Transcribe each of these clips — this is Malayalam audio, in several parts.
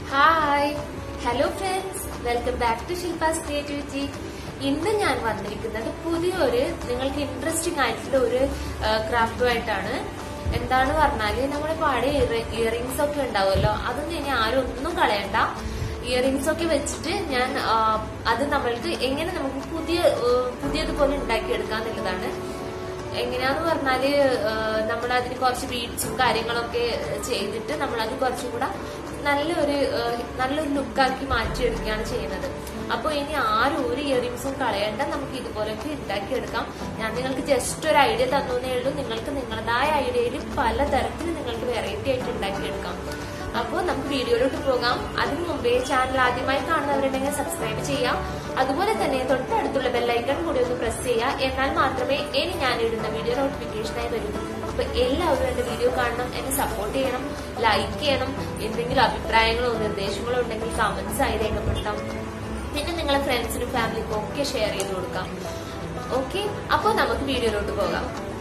hi hello friends welcome back to Shilpa's creativity ഇന്ന് ഞാൻ വന്നിരിക്കുന്നത് പുതിയൊരു നിങ്ങൾക്ക് ഇൻട്രസ്റ്റിംഗ് ആയിട്ടുള്ള ഒരു ക്രാഫ്റ്റുമായിട്ടാണ് എന്താണ് പറഞ്ഞാല് നമ്മുടെ പഴയ ഇയറിങ്സ് ഒക്കെ ഉണ്ടാവുമല്ലോ അതൊന്നും ഇനി ആരും ഒന്നും കളയണ്ട ഇയറിങ്സ് ഒക്കെ വെച്ചിട്ട് ഞാൻ ആ, അത് നമ്മൾക്ക് എങ്ങനെ നമുക്ക് പുതിയ ആ, പുതിയതുപോലെ ഉണ്ടാക്കിയെടുക്കാം എന്നുള്ളതാണ് എങ്ങനെയാന്ന് പറഞ്ഞാല് നമ്മൾ അതിന് കുറച്ച് ബീഡ്സും കാര്യങ്ങളൊക്കെ ചെയ്തിട്ട് നമ്മൾ അത് കുറച്ചും കൂടെ നല്ലൊരു ഏഹ്, നല്ലൊരു ലുക്കാക്കി മാറ്റിയെടുക്കുകയാണ് ചെയ്യുന്നത് അപ്പോൾ ഇനി ആരും ഒരു ഇയറിങ്സും കളയണ്ട നമുക്ക് ഇതുപോലൊക്കെ ഉണ്ടാക്കിയെടുക്കാം ഞാൻ നിങ്ങൾക്ക് ജസ്റ്റ് ഒരു ഐഡിയ തന്നേ ഉള്ളൂ നിങ്ങൾക്ക് നിങ്ങളുടേതായ ഐഡിയയിൽ പലതരത്തിൽ നിങ്ങൾക്ക് വെറൈറ്റി ആയിട്ട് ഉണ്ടാക്കിയെടുക്കാം അപ്പോൾ നമുക്ക് വീഡിയോയിലോട്ട് പോകാം അതിനു മുമ്പേ ചാനൽ ആദ്യമായി കാണുന്നവരുണ്ടെങ്കിൽ സബ്സ്ക്രൈബ് ചെയ്യാം അതുപോലെ തന്നെ തൊട്ടടുത്തുള്ള ബെല്ലൈക്കൺ കൂടി ഒന്ന് പ്രസ് ചെയ്യുക എന്നാൽ മാത്രമേ ഇനി ഞാൻ ഇടുന്ന വീഡിയോ നോട്ടിഫിക്കേഷനായി വരൂ അപ്പൊ എല്ലാവരും എന്റെ വീഡിയോ കാണണം എന്നെ സപ്പോർട്ട് ചെയ്യണം ലൈക്ക് ചെയ്യണം എന്തെങ്കിലും അഭിപ്രായങ്ങളോ നിർദ്ദേശങ്ങളോ ഉണ്ടെങ്കിൽ കമന്റ്സ് ആയി രേഖപ്പെടുത്താം പിന്നെ നിങ്ങളെ ഫ്രണ്ട്സിനും ഫാമിലിക്കും ഒക്കെ ഷെയർ ചെയ്ത് കൊടുക്കാം ഓക്കെ അപ്പോൾ നമുക്ക് വീഡിയോയിലോട്ട് പോകാം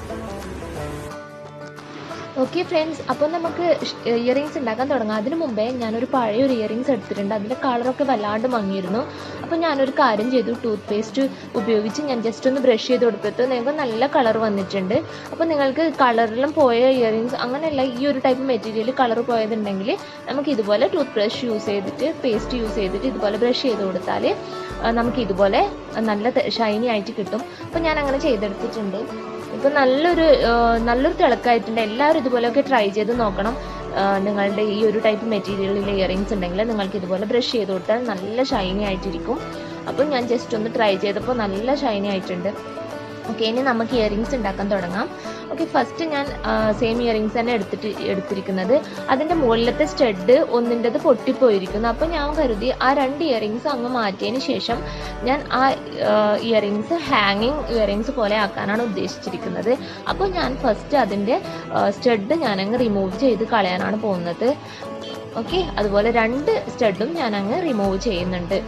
ഓക്കെ ഫ്രണ്ട്സ് അപ്പോൾ നമുക്ക് ഇയറിങ്സ് ഉണ്ടാക്കാൻ തുടങ്ങാം അതിന് മുമ്പേ ഞാനൊരു പഴയ ഒരു ഇയറിങ്സ് എടുത്തിട്ടുണ്ട് അതിൻ്റെ കളറൊക്കെ വല്ലാണ്ട് മങ്ങിയിരുന്നു അപ്പോൾ ഞാനൊരു കാര്യം ചെയ്തു ടൂത്ത് പേസ്റ്റ് ഉപയോഗിച്ച് ഞാൻ ജസ്റ്റ് ഒന്ന് ബ്രഷ് ചെയ്ത് കൊടുത്തിട്ട് നിങ്ങൾക്ക് നല്ല കളർ വന്നിട്ടുണ്ട് അപ്പോൾ നിങ്ങൾക്ക് കളറിലും പോയ ഇയറിങ്സ് അങ്ങനെയല്ല ഈ ഒരു ടൈപ്പ് മെറ്റീരിയൽ കളർ പോയതുണ്ടെങ്കിൽ നമുക്ക് ഇതുപോലെ ടൂത്ത് ബ്രഷ് യൂസ് ചെയ്തിട്ട് പേസ്റ്റ് യൂസ് ചെയ്തിട്ട് ഇതുപോലെ ബ്രഷ് ചെയ്ത് കൊടുത്താൽ നമുക്ക് ഇതുപോലെ നല്ല ഷൈനി ആയിട്ട് കിട്ടും അപ്പോൾ ഞാൻ അങ്ങനെ ചെയ്തെടുത്തിട്ടുണ്ട് ഇപ്പൊ നല്ലൊരു ആ, നല്ലൊരു തിളക്കായിട്ടുണ്ട് എല്ലാവരും ഇതുപോലെയൊക്കെ ട്രൈ ചെയ്ത് നോക്കണം ആ, നിങ്ങളുടെ ഈ ഒരു ടൈപ്പ് മെറ്റീരിയലിലെ ഇയറിങ്സ് ഉണ്ടെങ്കിൽ നിങ്ങൾക്ക് ഇതുപോലെ ബ്രഷ് ചെയ്ത് കൊടുത്താൽ നല്ല ഷൈനി ആയിട്ടിരിക്കും അപ്പം ഞാൻ ജസ്റ്റ് ഒന്ന് ട്രൈ ചെയ്തപ്പോൾ നല്ല ഷൈനി ആയിട്ടുണ്ട് ഓക്കെ ഇനി നമുക്ക് ഇയറിങ്സ് ഉണ്ടാക്കാൻ തുടങ്ങാം ഓക്കെ ഫസ്റ്റ് ഞാൻ സെയിം ഇയറിങ്സ് തന്നെ എടുത്തിട്ട് എടുത്തിരിക്കുന്നത് അതിൻ്റെ മുകളിലത്തെ സ്റ്റഡ് ഒന്നിൻ്റെത് പൊട്ടിപ്പോയിരിക്കുന്നു അപ്പോൾ ഞാൻ കരുതി ആ രണ്ട് ഇയറിങ്സ് അങ്ങ് മാറ്റിയതിന് ശേഷം ഞാൻ ആ ഇയറിങ്സ് ഹാങ്ങിങ് ഇയറിങ്സ് പോലെ ആക്കാനാണ് ഉദ്ദേശിച്ചിരിക്കുന്നത് അപ്പോൾ ഞാൻ ഫസ്റ്റ് അതിൻ്റെ സ്റ്റഡ് ഞാനങ്ങ് റിമൂവ് ചെയ്ത് കളയാനാണ് പോകുന്നത് ഓക്കെ അതുപോലെ രണ്ട് സ്റ്റഡും ഞാൻ അങ്ങ് റിമൂവ് ചെയ്യുന്നുണ്ട്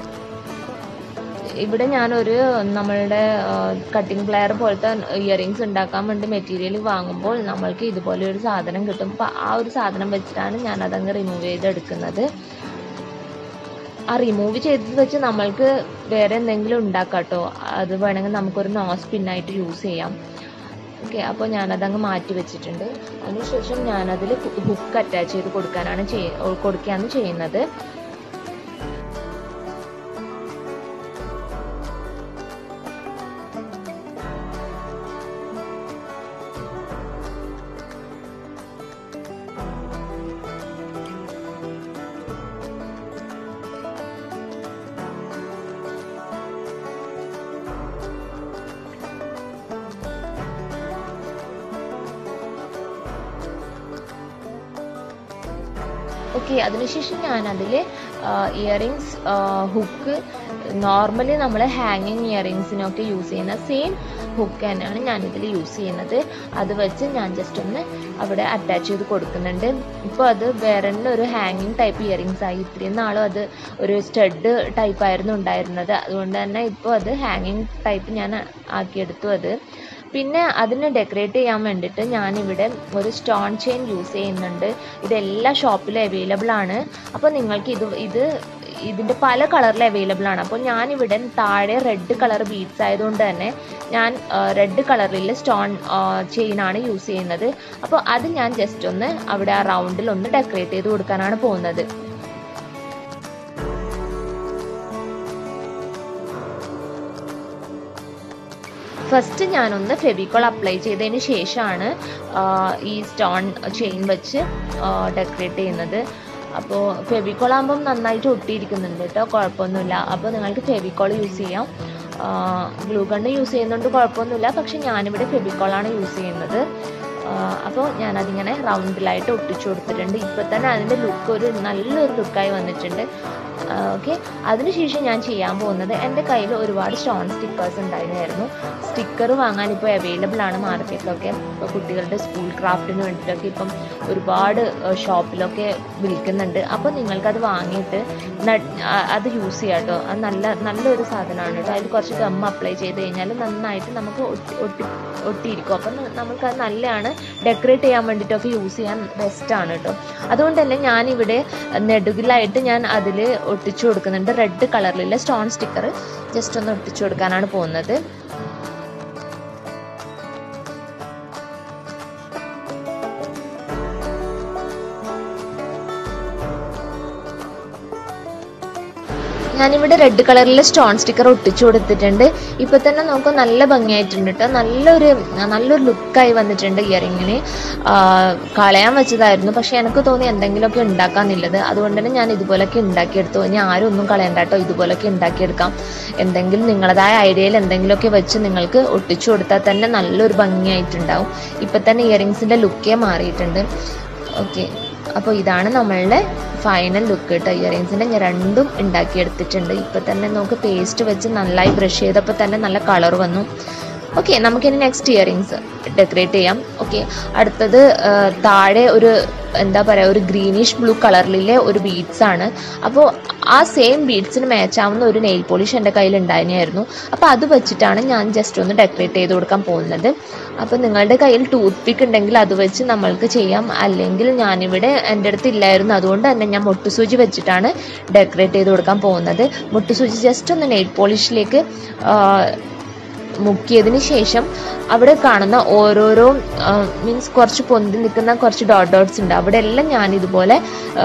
ഇവിടെ ഞാനൊരു നമ്മളുടെ കട്ടിംഗ് പ്ലെയർ പോലത്തെ ഇയറിങ്സ് ഉണ്ടാക്കാൻ വേണ്ടി മെറ്റീരിയൽ വാങ്ങുമ്പോൾ നമ്മൾക്ക് ഇതുപോലെ ഒരു സാധനം കിട്ടും അപ്പോൾ ആ ഒരു സാധനം വെച്ചിട്ടാണ് ഞാൻ അതങ്ങ് റിമൂവ് ചെയ്തെടുക്കുന്നത് ആ റിമൂവ് ചെയ്തത് വെച്ച് നമ്മൾക്ക് വേറെ എന്തെങ്കിലും ഉണ്ടാക്കാം കേട്ടോ അത് വേണമെങ്കിൽ നമുക്കൊരു നോസ് പിന്നായിട്ട് യൂസ് ചെയ്യാം ഓക്കെ അപ്പോൾ ഞാനതങ്ങ് മാറ്റി വെച്ചിട്ടുണ്ട് അതിനുശേഷം ഞാനതിൽ ഹുക്ക് അറ്റാച്ച് ചെയ്ത് കൊടുക്കാനാണ് ചെയ്യ കൊടുക്കുകയാണ് ചെയ്യുന്നത് ഓക്കെ അതിനുശേഷം ഞാൻ അതിൽ ഇയറിങ്സ് ഹുക്ക് നോർമലി നമ്മൾ ഹാങ്ങിങ് ഇയറിങ്സിനൊക്കെ യൂസ് ചെയ്യുന്ന സെയിം ഹുക്ക് തന്നെയാണ് ഞാനിതിൽ യൂസ് ചെയ്യുന്നത് അത് വെച്ച് ഞാൻ ജസ്റ്റ് ഒന്ന് അവിടെ അറ്റാച്ച് ചെയ്ത് കൊടുക്കുന്നുണ്ട് ഇപ്പോൾ അത് വേറെ തന്നെ ഒരു ഹാങ്ങിങ് ടൈപ്പ് ഇയറിങ്സ് ആയി ഇത്രയും നാളും അത് ഒരു സ്റ്റഡ് ടൈപ്പ് ആയിരുന്നു ഉണ്ടായിരുന്നത് അതുകൊണ്ട് തന്നെ ഇപ്പോൾ അത് ഹാങ്ങിങ് ടൈപ്പ് ഞാൻ ആക്കിയെടുത്തു അത് പിന്നെ അതിനെ ഡെക്കറേറ്റ് ചെയ്യാൻ വേണ്ടിയിട്ട് ഞാനിവിടെ ഒരു സ്റ്റോൺ ചെയിൻ യൂസ് ചെയ്യുന്നുണ്ട് ഇത് എല്ലാ ഷോപ്പിലും അവൈലബിൾ ആണ് അപ്പോൾ നിങ്ങൾക്ക് ഇത് ഇത് ഇതിൻ്റെ പല കളറിൽ അവൈലബിൾ ആണ് അപ്പോൾ ഞാനിവിടെ താഴെ റെഡ് കളർ ബീഡ്സ് ആയതുകൊണ്ട് തന്നെ ഞാൻ റെഡ് കളറിൽ സ്റ്റോൺ ചെയിനാണ് യൂസ് ചെയ്യുന്നത് അപ്പോൾ അത് ഞാൻ ജസ്റ്റ് ഒന്ന് അവിടെ ആ റൗണ്ടിൽ ഒന്ന് ഡെക്കറേറ്റ് ചെയ്ത് കൊടുക്കാനാണ് പോകുന്നത് ഫസ്റ്റ് ഞാനൊന്ന് ഫെവിക്കോൾ അപ്ലൈ ചെയ്തതിന് ശേഷമാണ് ആ, ഈ സ്റ്റോൺ ചെയിൻ വെച്ച് ഡെക്കറേറ്റ് ചെയ്യുന്നത് അപ്പോൾ ഫെവിക്കോൾ ആകുമ്പം നന്നായിട്ട് ഒട്ടിയിരിക്കുന്നുണ്ട് കേട്ടോ കുഴപ്പമൊന്നുമില്ല അപ്പോൾ നിങ്ങൾക്ക് ഫെവിക്കോൾ യൂസ് ചെയ്യാം ഗ്ലൂ ഗണ്ണ് യൂസ് ചെയ്യുന്നതുകൊണ്ട് കുഴപ്പമൊന്നുമില്ല പക്ഷെ ഞാനിവിടെ ഫെവിക്കോളാണ് യൂസ് ചെയ്യുന്നത് അപ്പോൾ ഞാനതിങ്ങനെ റൗണ്ടിലായിട്ട് ഒട്ടിച്ചു കൊടുത്തിട്ടുണ്ട് ഇപ്പോൾ തന്നെ അതിൻ്റെ ലുക്ക് ഒരു നല്ലൊരു ലുക്കായി വന്നിട്ടുണ്ട് ഓക്കെ അതിനുശേഷം ഞാൻ ചെയ്യാൻ പോകുന്നത് എൻ്റെ കയ്യിൽ ഒരുപാട് സ്റ്റോൺ സ്റ്റിക്കേഴ്സ് ഉണ്ടായിരുന്നു സ്റ്റിക്കർ വാങ്ങാൻ ഇപ്പോൾ അവൈലബിൾ ആണ് മാർക്കറ്റിലൊക്കെ ഇപ്പോൾ കുട്ടികളുടെ സ്കൂൾ ക്രാഫ്റ്റിന് വേണ്ടിയിട്ടൊക്കെ ഇപ്പം ഒരുപാട് ഷോപ്പിലൊക്കെ വിൽക്കുന്നുണ്ട് അപ്പോൾ നിങ്ങൾക്കത് വാങ്ങിയിട്ട് ന- ആ- അത് യൂസ് ചെയ്യാം കേട്ടോ അത് നല്ല നല്ലൊരു സാധനമാണ് കേട്ടോ അതിൽ കുറച്ച് ഗം അപ്ലൈ ചെയ്ത് കഴിഞ്ഞാൽ നന്നായിട്ട് നമുക്ക് ഒട്ടി ഒട്ടി ഒട്ടിയിരിക്കും അപ്പം നമുക്കത് നല്ലതാണ് ഡെക്കറേറ്റ് ചെയ്യാൻ വേണ്ടിയിട്ടൊക്കെ യൂസ് ചെയ്യാൻ ബെസ്റ്റാണ് കേട്ടോ അതുകൊണ്ട് തന്നെ ഞാനിവിടെ നെടുകിലായിട്ട് ഞാൻ അതിൽ ഒട്ടിച്ചു കൊടുക്കുന്നുണ്ട് റെഡ് കളറിലുള്ള സ്റ്റോൺ സ്റ്റിക്കർ ജസ്റ്റ് ഒന്ന് ഒട്ടിച്ചു കൊടുക്കാനാണ് പോകുന്നത് ഞാനിവിടെ റെഡ് കളറിലെ സ്റ്റോൺ സ്റ്റിക്കർ ഒട്ടിച്ചു കൊടുത്തിട്ടുണ്ട് ഇപ്പൊ തന്നെ നമുക്ക് നല്ല ഭംഗിയായിട്ടുണ്ട് കേട്ടോ നല്ലൊരു നല്ലൊരു ലുക്കായി വന്നിട്ടുണ്ട് ഇയറിങ്ങിന് കളയാൻ വെച്ചതായിരുന്നു പക്ഷെ എനിക്ക് തോന്നി എന്തെങ്കിലുമൊക്കെ ഉണ്ടാക്കാന്നുള്ളത് അതുകൊണ്ട് തന്നെ ഞാൻ ഇതുപോലൊക്കെ ഉണ്ടാക്കിയെടുത്തു ഇനി ആരും ഒന്നും കളയണ്ട കേട്ടോ ഇതുപോലൊക്കെ ഉണ്ടാക്കിയെടുക്കാം എന്തെങ്കിലും നിങ്ങളതായ ഐഡിയയിൽ എന്തെങ്കിലുമൊക്കെ വെച്ച് നിങ്ങൾക്ക് ഒട്ടിച്ചു കൊടുത്താൽ തന്നെ നല്ലൊരു ഭംഗിയായിട്ടുണ്ടാവും ഇപ്പൊ തന്നെ ഇയറിങ്സിന്റെ ലുക്കേ മാറിയിട്ടുണ്ട് ഓക്കെ അപ്പോൾ ഇതാണ് നമ്മളുടെ ഫൈനൽ ലുക്ക് കേട്ടോ ഇയറിങ്സിൻ്റെ ഞാൻ രണ്ടും ഉണ്ടാക്കിയെടുത്തിട്ടുണ്ട് ഇപ്പം തന്നെ നമുക്ക് പേസ്റ്റ് വെച്ച് നന്നായി ബ്രഷ് ചെയ്തപ്പോൾ തന്നെ നല്ല കളർ വന്നു ഓക്കെ നമുക്കിനി നെക്സ്റ്റ് ഇയറിങ്സ് ഡെക്കറേറ്റ് ചെയ്യാം ഓക്കെ അടുത്തത് ആ, താഴെ ഒരു എന്താ പറയുക ഒരു ഗ്രീനിഷ് ബ്ലൂ കളറിലെ ഒരു ബീഡ്സ് ആണ് അപ്പോൾ ആ സെയിം ബീഡ്സിന് മാച്ച് ആവുന്ന ഒരു നെയിൽ പോളിഷ് എൻ്റെ കയ്യിൽ ഉണ്ടായിരുന്നു അപ്പോൾ അത് വെച്ചിട്ടാണ് ഞാൻ ജസ്റ്റ് ഒന്ന് ഡെക്കറേറ്റ് ചെയ്ത് കൊടുക്കാൻ പോകുന്നത് അപ്പോൾ നിങ്ങളുടെ കയ്യിൽ ടൂത്ത് പിക്ക് ഉണ്ടെങ്കിൽ അത് വെച്ച് നമ്മൾക്ക് ചെയ്യാം അല്ലെങ്കിൽ ഞാനിവിടെ എൻ്റെ അടുത്ത് ഇല്ലായിരുന്നു അതുകൊണ്ട് തന്നെ ഞാൻ മുട്ടുസൂചി വെച്ചിട്ടാണ് ഡെക്കറേറ്റ് ചെയ്ത് കൊടുക്കാൻ പോകുന്നത് മുട്ടുസൂചി ജസ്റ്റ് ഒന്ന് നെയിൽ പോളിഷിലേക്ക് മുക്കിയതിന് ശേഷം അവിടെ കാണുന്ന ഓരോരോ മീൻസ് കുറച്ച് പൊന്തി നിൽക്കുന്ന കുറച്ച് ഡോട്ട് ഡോട്ട്സ് ഉണ്ട് അവിടെ എല്ലാം ഞാൻ ഇതുപോലെ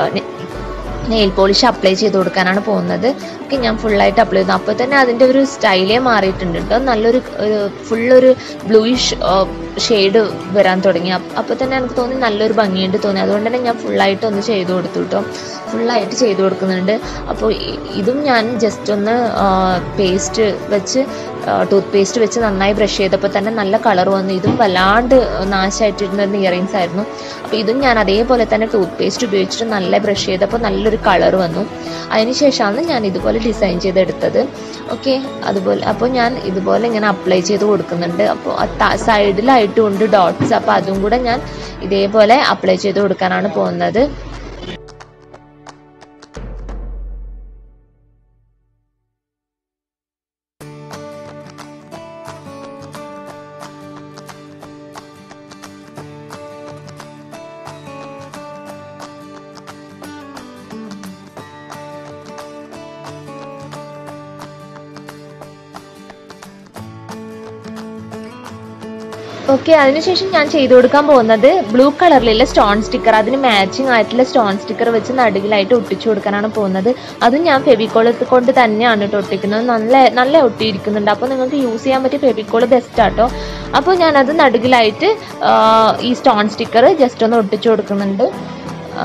നെയിൽ പോളിഷ് അപ്ലൈ ചെയ്ത് കൊടുക്കാനാണ് പോകുന്നത് ഓക്കെ ഞാൻ ഫുള്ളായിട്ട് അപ്ലൈ ചെയ്തു അപ്പോൾ തന്നെ അതിൻ്റെ ഒരു സ്റ്റൈലേ മാറിയിട്ടുണ്ട് കേട്ടോ നല്ലൊരു ഫുള്ളൊരു ബ്ലൂയിഷ് ഷെയ്ഡ് വരാൻ തുടങ്ങി അപ്പോൾ തന്നെ എനിക്ക് തോന്നി നല്ലൊരു ഭംഗിയുണ്ട് തോന്നി അതുകൊണ്ട് തന്നെ ഞാൻ ഫുള്ളായിട്ട് ഒന്ന് ചെയ്ത് കൊടുത്തു കേട്ടോ ഫുള്ളായിട്ട് ചെയ്ത് കൊടുക്കുന്നുണ്ട് അപ്പോൾ ഇ- ഇതും ഞാൻ ജസ്റ്റ് ഒന്ന് പേസ്റ്റ് വെച്ച് ടൂത്ത് പേസ്റ്റ് വെച്ച് നന്നായി ബ്രഷ് ചെയ്തപ്പോൾ തന്നെ നല്ല കളർ വന്നു ഇതും വല്ലാണ്ട് നാശമായിട്ടിരുന്ന ഇയറിങ്സ് ആയിരുന്നു അപ്പോൾ ഇതും ഞാൻ അതേപോലെ തന്നെ ടൂത്ത് പേസ്റ്റ് ഉപയോഗിച്ചിട്ട് നല്ല ബ്രഷ് ചെയ്തപ്പോൾ നല്ലൊരു കളർ വന്നു അതിനുശേഷമാണ് ഞാൻ ഇതുപോലെ ഡിസൈൻ ചെയ്തെടുത്തത് ഓക്കെ അതുപോലെ അപ്പോൾ ഞാൻ ഇതുപോലെ ഇങ്ങനെ അപ്ലൈ ചെയ്ത് കൊടുക്കുന്നുണ്ട് അപ്പോൾ സൈഡിലായിട്ടും ഉണ്ട് ഡോട്ട്സ് അപ്പോൾ അതും കൂടെ ഞാൻ ഇതേപോലെ അപ്ലൈ ചെയ്ത് കൊടുക്കാനാണ് പോകുന്നത് ഓക്കെ അതിനുശേഷം ഞാൻ ചെയ്തു കൊടുക്കാൻ പോകുന്നത് ബ്ലൂ കളറിലുള്ള സ്റ്റോൺ സ്റ്റിക്കർ അതിന് മാച്ചിങ് ആയിട്ടുള്ള സ്റ്റോൺ സ്റ്റിക്കർ വെച്ച് നടുകിലായിട്ട് ഒട്ടിച്ചു കൊടുക്കാനാണ് പോകുന്നത് അതും ഞാൻ ഫെവിക്കോൾ കൊണ്ട് തന്നെയാണ് കേട്ടോ ഒട്ടിക്കുന്നത് നല്ല നല്ല ഒട്ടിയിരിക്കുന്നുണ്ട് അപ്പോൾ നിങ്ങൾക്ക് യൂസ് ചെയ്യാൻ പറ്റിയ ഫെവിക്കോൾ ബെസ്റ്റ് ആട്ടോ അപ്പോൾ ഞാനത് നടുകിലായിട്ട് ആ, ഈ സ്റ്റോൺ സ്റ്റിക്കർ ജസ്റ്റ് ഒന്ന് ഒട്ടിച്ചു കൊടുക്കുന്നുണ്ട് ആ,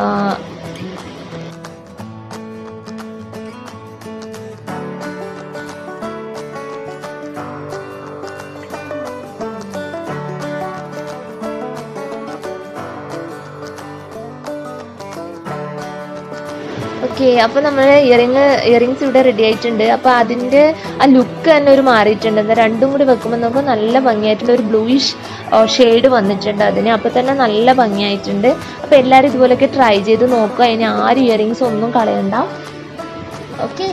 ഓക്കെ അപ്പൊ നമ്മൾ ഇയറിങ് ഇയറിങ്സ് ഇവിടെ റെഡി ആയിട്ടുണ്ട് അപ്പൊ അതിന്റെ ആ ലുക്ക് തന്നെ ഒരു മാറിയിട്ടുണ്ട് എന്താ രണ്ടും കൂടി വെക്കുമ്പോൾ നമുക്ക് നല്ല ഭംഗിയായിട്ടുള്ള ഒരു ബ്ലൂയിഷ് ഷെയ്ഡ് വന്നിട്ടുണ്ട് അതിന് അപ്പൊ തന്നെ നല്ല ഭംഗിയായിട്ടുണ്ട് അപ്പൊ എല്ലാവരും ഇതുപോലെയൊക്കെ ട്രൈ ചെയ്ത് നോക്കുക അതിന് ആരും ഇയറിങ്സ് ഒന്നും കളയണ്ട ഓക്കെ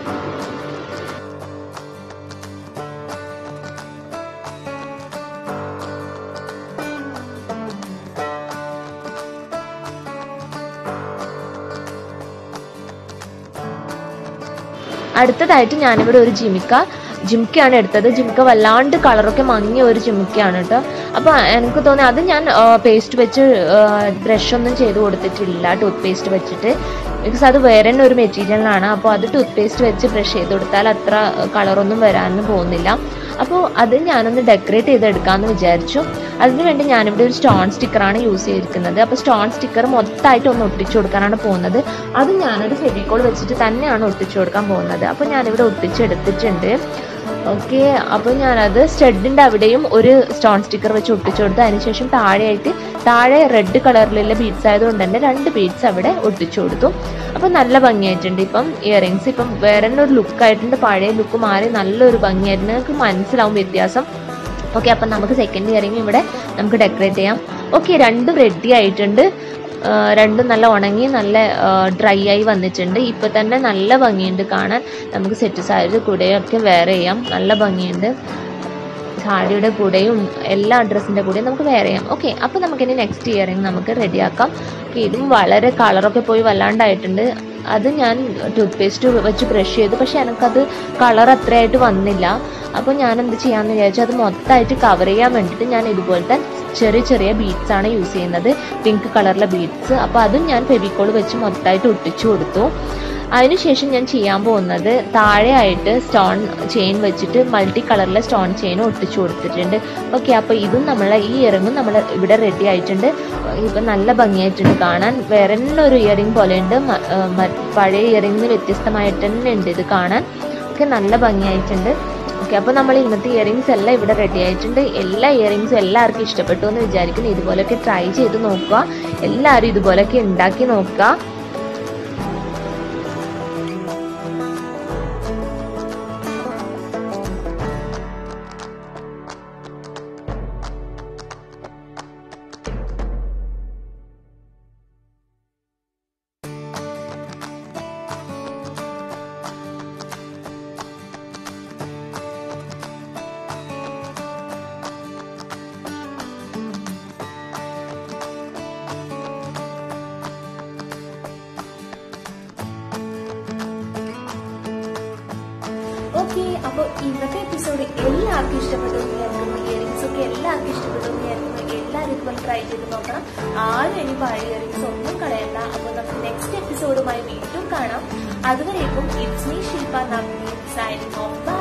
അടുത്തതായിട്ട് ഞാനിവിടെ ഒരു ജിമിക്ക ജിമിക്കയാണ് എടുത്തത് ജിമിക്ക വല്ലാണ്ട് കളറൊക്കെ മങ്ങിയ ഒരു ജിമിക്കയാണ് കേട്ടോ അപ്പോൾ എനിക്ക് തോന്നി അത് ഞാൻ പേസ്റ്റ് വെച്ച് ബ്രഷ് ഒന്നും ചെയ്ത് കൊടുത്തിട്ടില്ല ടൂത്ത് പേസ്റ്റ് വെച്ചിട്ട് ബിക്കോസ് അത് വേറെ തന്നെ ഒരു മെറ്റീരിയലാണ് അപ്പോൾ അത് ടൂത്ത് പേസ്റ്റ് വെച്ച് ബ്രഷ് ചെയ്ത് കൊടുത്താൽ അത്ര കളറൊന്നും വരാനൊന്നും പോകുന്നില്ല അപ്പോൾ അത് ഞാനൊന്ന് ഡെക്കറേറ്റ് ചെയ്തെടുക്കാമെന്ന് വിചാരിച്ചു അതിനുവേണ്ടി ഞാനിവിടെ ഒരു സ്റ്റോൺ സ്റ്റിക്കറാണ് യൂസ് ചെയ്തിരിക്കുന്നത് അപ്പോൾ സ്റ്റോൺ സ്റ്റിക്കർ മൊത്തമായിട്ട് ഒന്ന് ഒട്ടിച്ചു കൊടുക്കാനാണ് പോകുന്നത് അത് ഞാനൊരു ഫെവിക്കോൾ വെച്ചിട്ട് തന്നെയാണ് ഒട്ടിച്ചു കൊടുക്കാൻ പോകുന്നത് അപ്പോൾ ഞാനിവിടെ ഒട്ടിച്ചെടുത്തിട്ടുണ്ട് ഓക്കെ അപ്പോൾ ഞാനത് സ്റ്റഡിൻ്റെ അവിടെയും ഒരു സ്റ്റോൺ സ്റ്റിക്കർ വെച്ച് ഒട്ടിച്ചു കൊടുത്തു അതിനുശേഷം താഴെയായിട്ട് താഴെ റെഡ് കളറിലുള്ള ബീഡ്സ് ആയതുകൊണ്ട് തന്നെ രണ്ട് ബീഡ്സ് അവിടെ ഒട്ടിച്ചു കൊടുത്തു അപ്പോൾ നല്ല ഭംഗിയായിട്ടുണ്ട് ഇപ്പം ഇയറിങ്സ് ഇപ്പം വേറെ തന്നെ ഒരു ലുക്ക് ആയിട്ടുണ്ട് പഴയ ലുക്ക് മാറി നല്ലൊരു ഭംഗിയായിട്ടുണ്ട് നിങ്ങൾക്ക് മനസ്സിലാവും വ്യത്യാസം ഓക്കെ അപ്പം നമുക്ക് സെക്കൻഡ് ഇയറിംഗ് ഇവിടെ നമുക്ക് ഡെക്കറേറ്റ് ചെയ്യാം ഓക്കെ രണ്ടും റെഡി ആയിട്ടുണ്ട് ആ, രണ്ടും നല്ല ഉണങ്ങി നല്ല ഡ്രൈ ആയി വന്നിട്ടുണ്ട് ഇപ്പൊ തന്നെ നല്ല ഭംഗിയുണ്ട് കാണാൻ നമുക്ക് സെറ്റ് സാരി കൂടെയൊക്കെ വെയർ ചെയ്യാം നല്ല ഭംഗിയുണ്ട് സാരിയുടെ കൂടെയും എല്ലാ ഡ്രസ്സിൻ്റെ കൂടെയും നമുക്ക് വെയർ ചെയ്യാം ഓക്കെ അപ്പോൾ നമുക്കിനി നെക്സ്റ്റ് ഇയറിങ് നമുക്ക് റെഡിയാക്കാം ഓക്കെ ഇതും വളരെ കളറൊക്കെ പോയി വല്ലാണ്ടായിട്ടുണ്ട് അത് ഞാൻ ടൂത്ത് പേസ്റ്റ് വെച്ച് ബ്രഷ് ചെയ്തു പക്ഷെ എനിക്കത് കളർ അത്രയായിട്ട് വന്നില്ല അപ്പോൾ ഞാൻ എന്ത് ചെയ്യാമെന്ന് വിചാരിച്ചു അത് മൊത്തമായിട്ട് കവർ ചെയ്യാൻ വേണ്ടിയിട്ട് ഞാൻ ഇതുപോലത്തെ ചെറിയ ചെറിയ ബീഡ്സ് ആണ് യൂസ് ചെയ്യുന്നത് പിങ്ക് കളറിലെ ബീഡ്സ് അപ്പോൾ അതും ഞാൻ ഫെവിക്കോൾ വെച്ച് മൊത്തമായിട്ട് ഒട്ടിച്ചു കൊടുത്തു അതിനുശേഷം ഞാൻ ചെയ്യാൻ പോകുന്നത് താഴെയായിട്ട് സ്റ്റോൺ ചെയിൻ വെച്ചിട്ട് മൾട്ടി കളറിലെ സ്റ്റോൺ ചെയിൻ ഒട്ടിച്ചു കൊടുത്തിട്ടുണ്ട് ഓക്കെ അപ്പോൾ ഇതും നമ്മളെ ഈ ഇയറിങ്ങും നമ്മൾ ഇവിടെ റെഡി ആയിട്ടുണ്ട് ഇപ്പം നല്ല ഭംഗിയായിട്ടുണ്ട് കാണാൻ വേറെ തന്നെ ഒരു ഇയറിംഗ് പോലെയുണ്ട് മ- ആ, മ- പഴയ ഇയറിംഗിന് വ്യത്യസ്തമായിട്ട് തന്നെ ഉണ്ട് ഇത് കാണാൻ ഒക്കെ നല്ല ഭംഗിയായിട്ടുണ്ട് ഓക്കെ അപ്പോൾ നമ്മൾ ഇന്നത്തെ ഇയറിങ്സ് എല്ലാം ഇവിടെ റെഡി ആയിട്ടുണ്ട് എല്ലാ ഇയറിങ്സും എല്ലാവർക്കും ഇഷ്ടപ്പെട്ടു എന്ന് വിചാരിക്കുന്നു ഇതുപോലൊക്കെ ട്രൈ ചെയ്ത് നോക്കുക എല്ലാവരും ഇതുപോലൊക്കെ ഉണ്ടാക്കി നോക്കുക ഓക്കെ അപ്പോൾ ഇന്നത്തെ എപ്പിസോഡ് എല്ലാവർക്കും ഇഷ്ടപ്പെട്ടു എന്ന് വിചാരിക്കുന്നു ഇയറിങ്സ് ഒക്കെ എല്ലാവർക്കും ഇഷ്ടപ്പെട്ടു എന്ന് വിചാരിക്കുന്നു എല്ലാവരും ഇതുപോലെ ട്രൈ ചെയ്ത് നോക്കണം ആരും ഇനി പഴയ ഇയറിങ്സ് ഒന്നും കളയണ്ട അപ്പോൾ നമുക്ക് നെക്സ്റ്റ് എപ്പിസോഡുമായി വീണ്ടും കാണാം അതുവരേക്കും ഇറ്റ്സ് മീ ശില്പ നന്ദി സൈനിങ് ഓഫ്